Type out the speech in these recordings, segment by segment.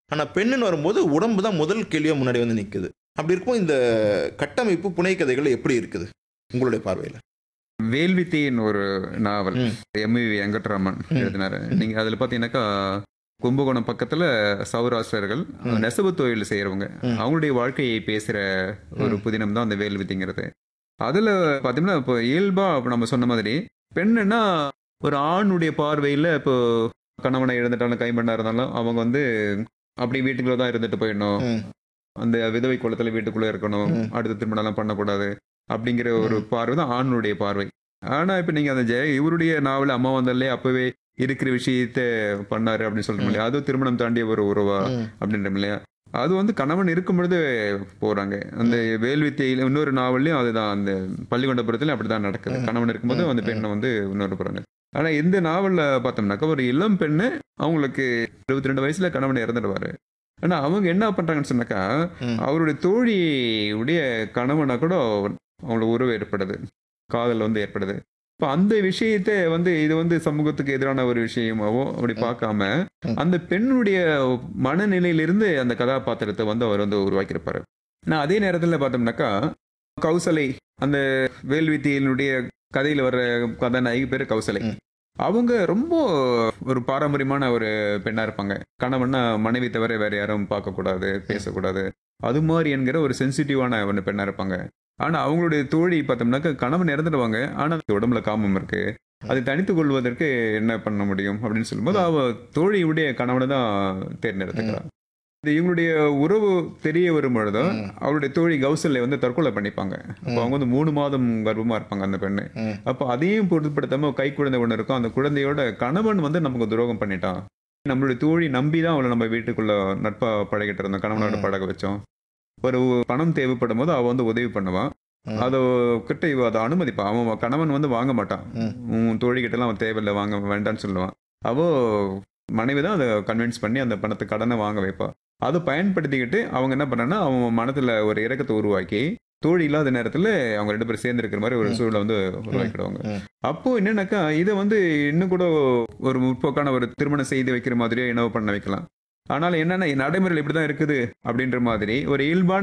ஆனா பெண்ணுன்னு வரும்போது உடம்பு தான் முதல் கேள்வியா முன்னாடி வந்து நிக்குது அப்படி இருக்கும் இந்த கட்டமைப்பு புனைக்கதைகள் எப்படி இருக்குது உங்களுடைய பார்வையில வேல்வித்தின்னு ஒரு நாவல் ம். எம்வி வெங்கட்ராமன் ம். எழுதினாரு நீங்க அதுல பாத்தீங்கன்னாக்கா கும்பகோணம் பக்கத்துல சௌராஷ்டிரர்கள் ம். நெசவு தொழில் செய்யறவங்க ம். அவங்களுடைய வாழ்க்கையை பேசுற ஒரு ம். புதினம் தான் அந்த வேல்வித்திங்கிறது அதுல பாத்தீங்கன்னா இப்போ இயல்பா இப்ப நம்ம சொன்ன மாதிரி பெண்ணுன்னா ஒரு ஆணுடைய பார்வையில இப்போ கணவனை இழந்துட்டாலும் கைம்பெண்ணா இருந்தாலும் அவங்க வந்து அப்படி வீட்டுக்குள்ள தான் இருந்துட்டு போயிடணும் ம். அந்த விதவை குளத்துல வீட்டுக்குள்ள இருக்கணும் ம். அடுத்த திருமணம் எல்லாம் பண்ணக்கூடாது அப்படிங்கிற ஒரு ம். பார்வை தான் ஆணுடைய பார்வை ஆனா இப்ப நீங்க அந்த ஜெய இவருடைய நாவல் அம்மா வந்தாலே அப்பவே இருக்கிற விஷயத்த பண்ணாரு அப்படின்னு சொல்றோம் இல்லையா அது திருமணம் தாண்டிய ஒரு உறவா ம். அப்படின்றோம் இல்லையா அது வந்து கணவன் இருக்கும் பொழுது போறாங்க அந்த வேல்வித்தையில இன்னொரு நாவல்லையும் அதுதான் அந்த பள்ளிக்கொண்டபுரத்துல அப்படிதான் நடக்குது ம். கணவன் இருக்கும்போது ம். அந்த பெண்ணை வந்து இன்னொரு போறாங்க ஆனா இந்த நாவல்ல பார்த்தோம்னாக்கா ஒரு இளம் பெண்ணு அவங்களுக்கு இருபத்தி ரெண்டு வயசுல கணவன் இறந்துடுவாரு ஆனா அவங்க என்ன பண்றாங்கன்னு சொன்னாக்கா ம். அவருடைய தோழியுடைய கணவனா கூட அவங்களுக்கு உறவு ஏற்படுது காதல் வந்து ஏற்படுது இப்போ அந்த விஷயத்தை வந்து இது வந்து சமூகத்துக்கு எதிரான ஒரு விஷயமாவோ அப்படி பார்க்காம ம். அந்த பெண்ணுடைய மனநிலையிலிருந்து அந்த கதாபாத்திரத்தை வந்து அவர் வந்து உருவாக்கியிருப்பாரு நான் அதே நேரத்தில் பார்த்தோம்னாக்கா கௌசலை அந்த வேல்வித்தியினுடைய கதையில் வர்ற கதாநாயகி பேர் கௌசலை ம். அவங்க ரொம்ப ஒரு பாரம்பரியமான ஒரு பெண்ணா இருப்பாங்க கணவன்னா மனைவி தவிர வேற யாரும் பார்க்கக்கூடாது பேசக்கூடாது அது மாதிரி என்கிற ஒரு சென்சிட்டிவான ஒரு பெண்ணா இருப்பாங்க ஆனா அவங்களுடைய தோழி பார்த்தோம்னாக்க கணவன் இறந்துடுவாங்க ஆனா அந்த உடம்புல காமம் இருக்கு அதை தனித்துக் கொள்வதற்கு என்ன பண்ண முடியும் அப்படின்னு சொல்லும்போது அவ தோழியுடைய கணவனை தான் தேர்ந்தெடுத்துக்கிறான் இது இவங்களுடைய உறவு தெரிய வரும் பொழுதும் ம். அவருடைய தோழி கௌசல்ய வந்து தற்கொலை பண்ணிப்பாங்க அப்போ அவங்க வந்து மூணு மாதம் கர்ப்பமா இருப்பாங்க அந்த பெண்ணு ம். அப்போ அதையும் பொருட்படுத்தாம கை குழந்தை ஒன்று இருக்கும் அந்த குழந்தையோட கணவன் வந்து நமக்கு துரோகம் பண்ணிட்டான் நம்மளுடைய தோழி நம்பி தான் அவளை நம்ம வீட்டுக்குள்ள நட்பா பழகிட்டு இருந்தோம் கணவனோட ம். பழக வச்சோம் ஒரு பணம் தேவைப்படும் போது அவ வந்து உதவி பண்ணுவான் ம். அதை கிட்ட இவ அதை அனுமதிப்பான் அவன் கணவன் வந்து வாங்க மாட்டான் ம். உன் தோழி கிட்ட எல்லாம் அவன் தேவையில்லை வாங்க வேண்டாம்னு சொல்லுவான் அவ மனைவி தான் அதை கன்வின்ஸ் பண்ணி அந்த பணத்தை கடனை வாங்க வைப்பா அதை பயன்படுத்திக்கிட்டு அவங்க என்ன பண்ணாங்கன்னா அவன் மனத்துல ஒரு இறக்கத்தை உருவாக்கி தோழி இல்லாத நேரத்துல அவங்க ரெண்டு பேரும் சேர்ந்து இருக்கிற மாதிரி ஒரு ம். சூழலை வந்து உருவாக்கிடுவாங்க ம். அப்போ என்னன்னாக்கா இதை வந்து இன்னும் கூட ஒரு முற்போக்கான ஒரு திருமணம் செய்து வைக்கிற மாதிரியே என்னவோ பண்ண வைக்கலாம் ஆனால் என்னன்னா நடைமுறையில் இப்படி தான் இருக்குது அப்படின்ற மாதிரி ஒரு இயல்பான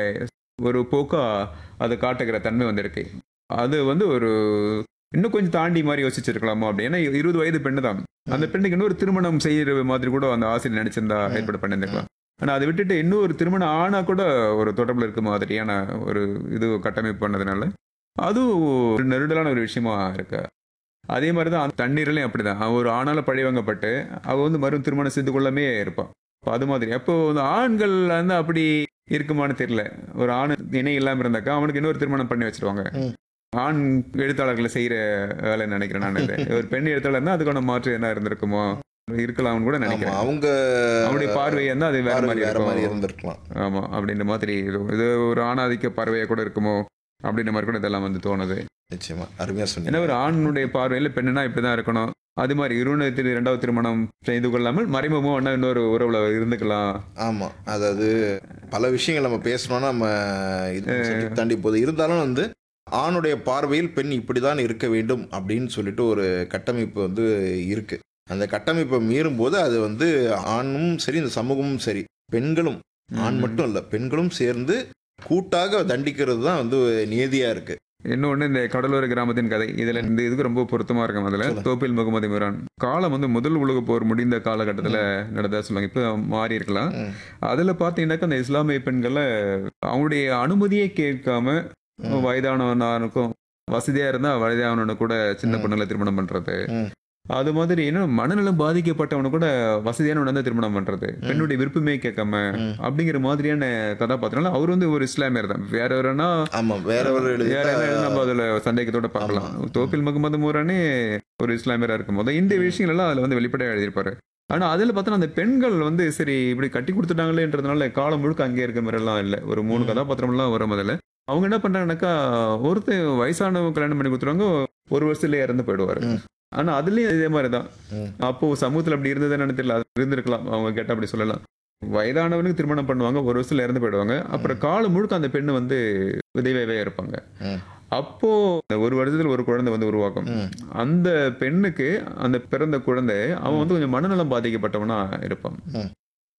ஒரு போக்கா அதை காட்டுகிற தன்மை வந்து இருக்கு அது வந்து ஒரு இன்னும் கொஞ்சம் தாண்டி மாதிரி யோசிச்சிருக்கலாமோ அப்படி ஏன்னா இருபது வயது பெண்ணு தான் அந்த பெண்ணுக்கு இன்னொரு திருமணம் செய்யற மாதிரி கூட அந்த ஆசிரியர் நினைச்சிருந்தா ம். ஏற்பாடு பண்ணியிருந்துக்கலாம் ஆனா அதை விட்டுட்டு இன்னொரு திருமணம் ஆனா கூட ஒரு தொடர்புல இருக்க மாதிரியான ஒரு இது கட்டமைப்பு பண்ணதுனால அதுவும் ஒரு நெருடலான ஒரு விஷயமா இருக்கு அதே மாதிரி தான் அந்த தண்ணீர்லையும் அப்படிதான் அவ ஒரு ஆணால பழிவாங்கப்பட்டு அவ வந்து மறு திருமணம் செய்து கொள்ளாமே இருப்பான் அப்ப அது மாதிரி அப்போ இந்த ஆண்கள் வந்து அப்படி இருக்குமான்னு தெரியல ஒரு ஆண் இணை இல்லாம இருந்தாக்கா அவனுக்கு இன்னொரு திருமணம் பண்ணி வச்சிருவாங்க ம். ஆண் எழுத்தாளர்களை செய்யற வேலை நினைக்கிறேன் நான் இது ஒரு பெண் எழுத்தாளர்னா அதுக்கான மாற்று என்ன இருந்திருக்குமோ இருக்கலாம்னு கூட ஆமா நினைக்கிறேன் அவங்க அவருடைய பார்வை இருந்தா அது வேற பார்வை மாதிரி வேற மாதிரி இருக்கும் இருந்திருக்கலாம் ஆமா அப்படின்ற மாதிரி இது- இது ஒரு ஆணாதிக்க பார்வையா கூட இருக்குமோ அப்படின்ற மாதிரி கூட இதெல்லாம் வந்து தோணுது நிச்சயமா அருமையா ஏன்னா சொன்னீங்க ஒரு ஆணுடைய பார்வையில பெண்ணுனா இப்படிதான் இருக்கணும் அது மாதிரி இருவனத்தில் இரண்டாவது திருமணம் செய்து கொள்ளாமல் மறைமுகமா ஒண்ணா இன்னொரு உறவுல இருந்துக்கலாம் ஆமா அதாவது பல விஷயங்கள் நம்ம பேசணும்னா நம்ம இது சொல்லி தாண்டி போகுது இருந்தாலும் வந்து ஆணுடைய பார்வையில் பெண் இப்படிதான் இருக்க வேண்டும் அப்படின்னு சொல்லிட்டு ஒரு கட்டமைப்பு வந்து இருக்கு அந்த கட்டமைப்பை மீறும் போது அது வந்து ஆணும் சரி இந்த சமூகமும் சரி பெண்களும் ஆண் மட்டும் இல்ல பெண்களும் சேர்ந்து கூட்டாக தண்டிக்கிறது தான் வந்து நியதியா இருக்கு இன்னொன்னு இந்த கடலோர கிராமத்தின் கதை இதுல இந்த இதுக்கு ரொம்ப பொருத்தமா இருக்கும் அதுல சொல்லுங்க. தோப்பில் முகமது மிரான் காலம் வந்து முதல் உலக போர் முடிந்த காலகட்டத்துல நடந்ததா சொல்லுவாங்க இப்ப மாறி இருக்கலாம் ம். அதுல பாத்தீங்கன்னாக்கா அந்த இஸ்லாமிய பெண்களை அவங்களுடைய அனுமதியே கேட்காம ம். வயதானவனாருக்கும் வசதியா இருந்தா வயதானவனு கூட சின்ன ம். பொண்ணுல திருமணம் பண்றது ம். அது மாதிரி இன்னும் மனநலம் பாதிக்கப்பட்டவனு கூட வசதியானவன் வந்து திருமணம் பண்றது பெண்ணுடைய விருப்பமே கேட்காம ம். அப்படிங்கிற மாதிரியான கதாபாத்திரம் அவர் வந்து ஒரு இஸ்லாமியர் தான் வேற வேறனா ஆமா வேற ஒரு எழுதி வேற என்ன நம்ம அதுல சந்தேகத்தோட பார்க்கலாம் ஆமா. தோப்பில் முகமது மூரானே ஒரு இஸ்லாமியரா இருக்கும் போது இந்த விஷயங்கள் எல்லாம் அதுல வந்து வெளிப்படையா எழுதியிருப்பாரு ஆனா அதுல பார்த்தா அந்த பெண்கள் வந்து சரி இப்படி கட்டி கொடுத்துட்டாங்களேன்றதுனால காலம் முழுக்க அங்கே இருக்க மாதிரி எல்லாம் இல்ல ஒரு மூணு ம். கதாபாத்திரம் எல்லாம் வரும் அதுல அவங்க என்ன பண்றாங்கன்னாக்கா ஒருத்தர் வயசானவங்க கல்யாணம் பண்ணி கொடுத்துருவாங்க ஒரு வருஷத்துல இறந்து போயிடுவாரு ம். ஆனா அதுலயும் இதே மாதிரிதான் ம். அப்போ சமூகத்துல அப்படி இருந்ததுன்னு தெரியல அது இருந்திருக்கலாம் அவங்க கேட்ட அப்படி சொல்லலாம் வயதானவனுக்கு திருமணம் பண்ணுவாங்க ஒரு வருஷத்துல இறந்து போயிடுவாங்க அப்புறம் காலம் முழுக்க அந்த பெண்ணு வந்து விதைவாவே இருப்பாங்க ம். அப்போ அந்த ஒரு வருடத்துல ஒரு குழந்தை வந்து உருவாக்கும் ம். அந்த பெண்ணுக்கு அந்த பிறந்த குழந்தை அவன் வந்து கொஞ்சம் மனநலம் பாதிக்கப்பட்டவனா இருப்பான் ம்.